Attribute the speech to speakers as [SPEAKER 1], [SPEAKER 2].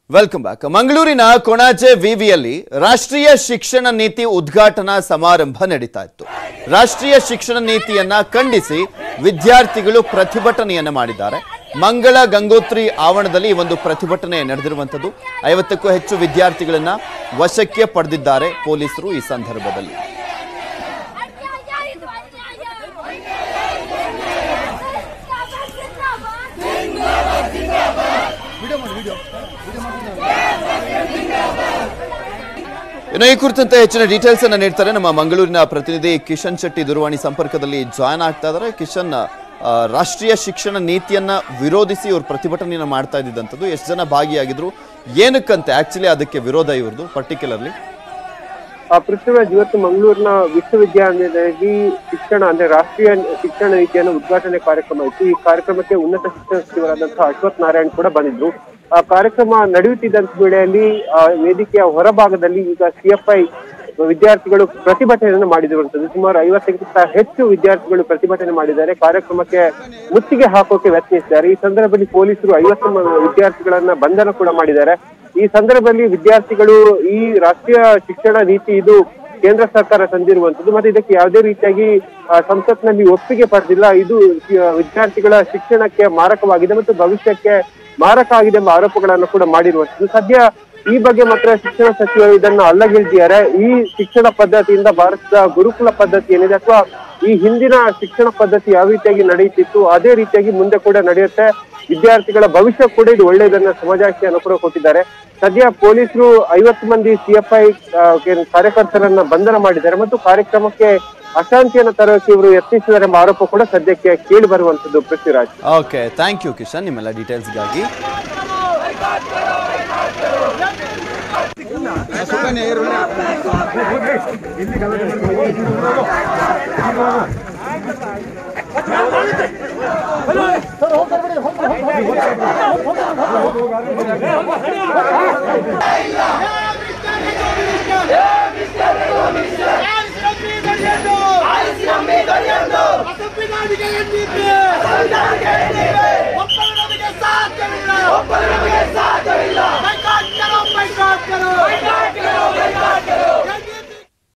[SPEAKER 1] welcome back ಮಂಗಳೂರಿನ ಕೊಣಾಜೆ ವಿವಿಯಲ್ಲಿ ರಾಷ್ಟ್ರೀಯ ಶಿಕ್ಷಣ ನೀತಿ ಉದ್ಘಾಟನಾ ಸಮಾರಂಭ ನಡೀತಾ ಇತ್ತು ರಾಷ್ಟ್ರೀಯ ಶಿಕ್ಷಣ ನೀತಿಯನ್ನ ಖಂಡಿಸಿ ವಿದ್ಯಾರ್ಥಿಗಳು ಪ್ರತಿಭಟನೆಯನ್ನ ಮಾಡಿದ್ದಾರೆ ಮಂಗಳ ಗಂಗೋತ್ರಿ ಆವರಣದಲ್ಲಿ ಈ ಒಂದು ಪ್ರತಿಭಟನೆ ನಡೆದಿರುವಂಥದ್ದು ಐವತ್ತಕ್ಕೂ ಹೆಚ್ಚು ವಿದ್ಯಾರ್ಥಿಗಳನ್ನ ವಶಕ್ಕೆ ಪಡೆದಿದ್ದಾರೆ ಪೊಲೀಸರು ಈ ಸಂದರ್ಭದಲ್ಲಿ ಇನ್ನು ಈ ಕುರಿತಂತೆ ಹೆಚ್ಚಿನ ಡೀಟೇಲ್ಸ್ ಅನ್ನ ನೀಡ್ತಾರೆ ನಮ್ಮ ಮಂಗಳೂರಿನ ಪ್ರತಿನಿಧಿ ಕಿಶನ್ ಶೆಟ್ಟಿ ದೂರವಾಣಿ ಸಂಪರ್ಕದಲ್ಲಿ ಜಾಯ್ನ್ ಆಗ್ತಾ ಇದ್ದಾರೆ ಕಿಶನ್ ಆ, ರಾಷ್ಟ್ರೀಯ ಶಿಕ್ಷಣ ನೀತಿಯನ್ನ ವಿರೋಧಿಸಿ ಇವರು ಪ್ರತಿಭಟನೆಯನ್ನ ಮಾಡ್ತಾ ಇದ್ದಂಥದ್ದು ಎಷ್ಟು ಜನ ಭಾಗಿಯಾಗಿದ್ರು ಏನಕ್ಕಂತೆ ಆಕ್ಚುಲಿ ಅದಕ್ಕೆ ವಿರೋಧ ಇವ್ರದ್ದು ಪರ್ಟಿಕ್ಯುಲರ್ಲಿ
[SPEAKER 2] ಆ ಪೃಥ್ವಿರಾಜ್ ಇವತ್ತು ಮಂಗಳೂರಿನ ವಿಶ್ವವಿದ್ಯಾಲಯದಲ್ಲಿ ಶಿಕ್ಷಣ ಅಂದ್ರೆ ರಾಷ್ಟ್ರೀಯ ಶಿಕ್ಷಣ ನೀತಿಯನ್ನು ಉದ್ಘಾಟನೆ ಕಾರ್ಯಕ್ರಮ ಇತ್ತು ಈ ಕಾರ್ಯಕ್ರಮಕ್ಕೆ ಉನ್ನತ ಶಿಕ್ಷಣ ಸಚಿವರಾದಂತಹ ಅಶ್ವಥ್ ನಾರಾಯಣ್ ಕೂಡ ಬಂದಿದ್ರು ಆ ಕಾರ್ಯಕ್ರಮ ನಡೆಯುತ್ತಿದ್ದಂತ ವೇಳೆಯಲ್ಲಿ ಆ ವೇದಿಕೆಯ ಹೊರಭಾಗದಲ್ಲಿ ಈಗ ಸಿಎಫ್ಐ ವಿದ್ಯಾರ್ಥಿಗಳು ಪ್ರತಿಭಟನೆಯನ್ನು ಮಾಡಿರುವಂತದ್ದು ಸುಮಾರು ಐವತ್ತಕ್ಕಿಂತ ಹೆಚ್ಚು ವಿದ್ಯಾರ್ಥಿಗಳು ಪ್ರತಿಭಟನೆ ಮಾಡಿದ್ದಾರೆ ಕಾರ್ಯಕ್ರಮಕ್ಕೆ ಮುತ್ತಿಗೆ ಹಾಕೋಕೆ ಯತ್ನಿಸಿದ್ದಾರೆ ಈ ಸಂದರ್ಭದಲ್ಲಿ ಪೊಲೀಸರು ಐವತ್ತು ಮ- ವಿದ್ಯಾರ್ಥಿಗಳನ್ನ ಬಂಧನ ಕೂಡ ಮಾಡಿದ್ದಾರೆ ಈ ಸಂದರ್ಭದಲ್ಲಿ ವಿದ್ಯಾರ್ಥಿಗಳು ಈ ರಾಷ್ಟ್ರೀಯ ಶಿಕ್ಷಣ ನೀತಿ ಇದು ಕೇಂದ್ರ ಸರ್ಕಾರ ತಂದಿರುವಂತದ್ದು ಮತ್ತೆ ಇದಕ್ಕೆ ಯಾವುದೇ ರೀತಿಯಾಗಿ ಆ, ಸಂಸತ್ನಲ್ಲಿ ಒಪ್ಪಿಗೆ ಪಡೆದಿಲ್ಲ ಇದು ಆ, ವಿದ್ಯಾರ್ಥಿಗಳ ಶಿಕ್ಷಣಕ್ಕೆ ಮಾರಕವಾಗಿದೆ ಮತ್ತು ಭವಿಷ್ಯಕ್ಕೆ ಮಾರಕ ಆಗಿದೆ ಎಂಬ ಆರೋಪಗಳನ್ನು ಕೂಡ ಮಾಡಿರುವಂತದ್ದು ಸದ್ಯ ಈ ಬಗ್ಗೆ ಮಾತ್ರ ಶಿಕ್ಷಣ ಸಚಿವರು ಇದನ್ನು ಅಲ್ಲಗೆಳ್ದಿದ್ದಾರೆ ಈ ಶಿಕ್ಷಣ ಪದ್ಧತಿಯಿಂದ ಭಾರತದ ಗುರುಕುಲ ಪದ್ಧತಿ ಏನಿದೆ ಅಥವಾ ಈ ಹಿಂದಿನ ಶಿಕ್ಷಣ ಪದ್ಧತಿ ಯಾವ ರೀತಿಯಾಗಿ ನಡೆಯುತ್ತಿತ್ತು ಅದೇ ರೀತಿಯಾಗಿ ಮುಂದೆ ಕೂಡ ನಡೆಯುತ್ತೆ ವಿದ್ಯಾರ್ಥಿಗಳ ಭವಿಷ್ಯ ಕೂಡ ಇದು ಒಳ್ಳೆಯದನ್ನ ಸಮಾಜಾಶೆಯನ್ನು ಕೂಡ ಕೊಟ್ಟಿದ್ದಾರೆ ಸದ್ಯ ಪೊಲೀಸರು ಐವತ್ತು ಮಂದಿ ಸಿಎಫ್ಐ ಕಾರ್ಯಕರ್ತರನ್ನ ಬಂಧನ ಮಾಡಿದ್ದಾರೆ ಮತ್ತು ಕಾರ್ಯಕ್ರಮಕ್ಕೆ ಅಶಾಂತಿಯನ್ನು ತರೋಕೆ ಇವರು ಯತ್ನಿಸಿದ್ದಾರೆ ಎಂಬ ಆರೋಪ ಕೂಡ ಸದ್ಯಕ್ಕೆ ಕೇಳಿ ಬರುವಂತದ್ದು Prithviraj
[SPEAKER 1] okay thank you Kishan ನಿಮ್ಮೆಲ್ಲ ಡೀಟೇಲ್ಸ್ಗಾಗಿ
[SPEAKER 3] Asambinadige